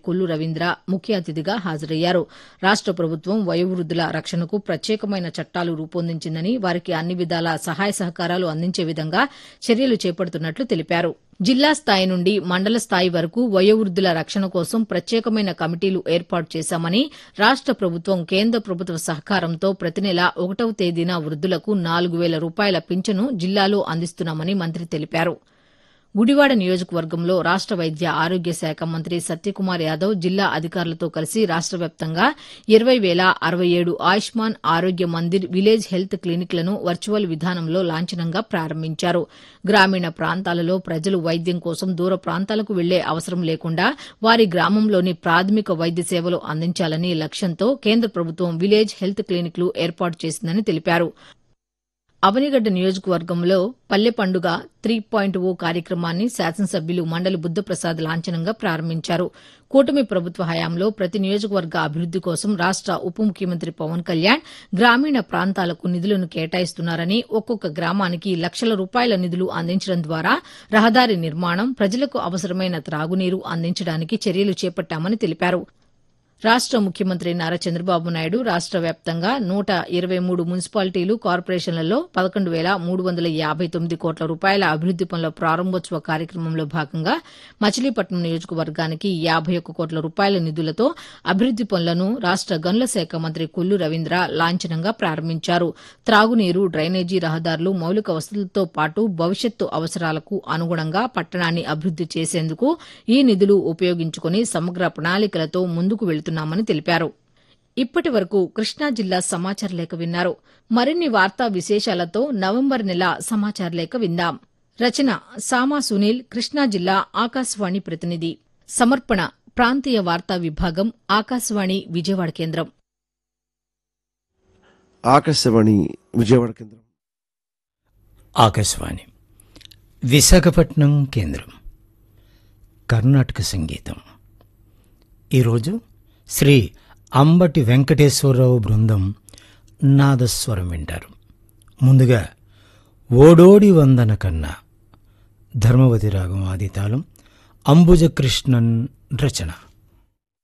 కొల్లు రవీంద్ర ముఖ్య అతిథిగా హాజరయ్యారు రాష్ట ప్రభుత్వం వయోవృద్దుల రక్షణకు ప్రత్యేకమైన చట్టాలు రూపొందించిందని వారికి అన్ని విధాల సహాయ సహకారాలు అందించే విధంగా చర్యలు చేపడుతున్నట్లు తెలిపారు జిల్లా స్థాయి నుండి మండల స్థాయి వరకు వయోవృద్దుల రక్షణ కోసం ప్రత్యేకమైన కమిటీలు ఏర్పాటు చేశామని రాష్ట ప్రభుత్వం కేంద్ర ప్రభుత్వ సహకారంతో ప్రతి నెల ఒకటవ తేదీన వృద్దులకు నాలుగు వేల రూపాయల పింఛను జిల్లాలో అందిస్తున్నామని మంత్రి తెలిపారు గుడివాడ నియోజకవర్గంలో రాష్ట వైద్య ఆరోగ్య శాఖ మంత్రి సత్యకుమార్ యాదవ్ జిల్లా అధికారులతో కలిసి రాష్ట వ్యాప్తంగా ఇరవై వేల అరవై ఏడు ఆయుష్మాన్ ఆరోగ్య మందిర్ విలేజ్ హెల్త్ క్లినిక్లను వర్చువల్ విధానంలో లాంఛనంగా ప్రారంభించారు గ్రామీణ ప్రాంతాలలో ప్రజలు వైద్యం కోసం దూర ప్రాంతాలకు వెళ్లే అవసరం లేకుండా వారి గ్రామంలోని ప్రాథమిక వైద్య సేవలు అందించాలని లక్ష్యంతో కేంద్ర ప్రభుత్వం విలేజ్ హెల్త్ క్లినిక్లు ఏర్పాటు చేసిందని తెలిపారు అవనిగడ్డ నియోజకవర్గంలో పల్లె పండుగ త్రీ పాయింట్ ఓ కార్యక్రమాన్ని శాసనసభ్యులు మండలి బుద్దప్రసాద్ లాంఛనంగా ప్రారంభించారు కూటమి ప్రభుత్వ హయాంలో ప్రతి నియోజకవర్గ అభివృద్ది కోసం రాష్ట ఉప ముఖ్యమంత్రి పవన్ కళ్యాణ్ గ్రామీణ ప్రాంతాలకు నిధులను కేటాయిస్తున్నారని ఒక్కొక్క గ్రామానికి లక్షల రూపాయల నిధులు అందించడం ద్వారా రహదారి నిర్మాణం ప్రజలకు అవసరమైన త్రాగునీరు అందించడానికి చర్యలు చేపట్టామని తెలిపారు రాష్ట ముఖ్యమంత్రి నారా చంద్రబాబు నాయుడు రాష్ట వ్యాప్తంగా నూట ఇరవై మూడు మున్సిపాలిటీలు కార్పొరేషన్లలో పదకొండు వేల మూడు వందల యాబై తొమ్మిది కోట్ల రూపాయల అభివృద్ది పనుల ప్రారంభోత్సవ కార్యక్రమంలో భాగంగా మచిలీపట్నం నియోజకవర్గానికి యాబై ఒక్క కోట్ల రూపాయల నిధులతో అభివృద్ది పనులను రాష్ట గనుల శాఖ మంత్రి కొల్లు రవీంద్ర లాంఛనంగా ప్రారంభించారు త్రాగునీరు డ్రైనేజీ రహదారులు మౌలిక వసతులతో పాటు భవిష్యత్తు అవసరాలకు అనుగుణంగా పట్టణాన్ని అభివృద్ది చేసేందుకు ఈ నిధులు ఉపయోగించుకుని సమగ్ర ప్రణాళికలతో ముందుకు వెళుతున్నామని తెలిపారు ఇప్పటి వరకు కృష్ణా జిల్లా సమాచార లేఖ విన్నారు మరిన్ని వార్తా విశేషాలతో నవంబర్ నెల సమాచార లేఖ విందాం రచన సామా సునీల్ కృష్ణా జిల్లా ఆకాశవాణి ప్రతినిధి సమర్పణ ప్రాంతీయ వార్తా విభాగం ఆకాశవాణి విజయవాడ కేంద్రం ఆకాశవాణి విజయవాడ కేంద్రం ఆకాశవాణి విశాఖపట్నం కేంద్రం కర్ణాటక సంగీతం ఈరోజు శ్రీ అంబటి వెంకటేశ్వరరావు బృందం నాదస్వరం వింటారు ముందుగా ఓడోడి వందన కన్నా ధర్మవతి రాగం ఆదితాళం అంబుజకృష్ణన్ రచన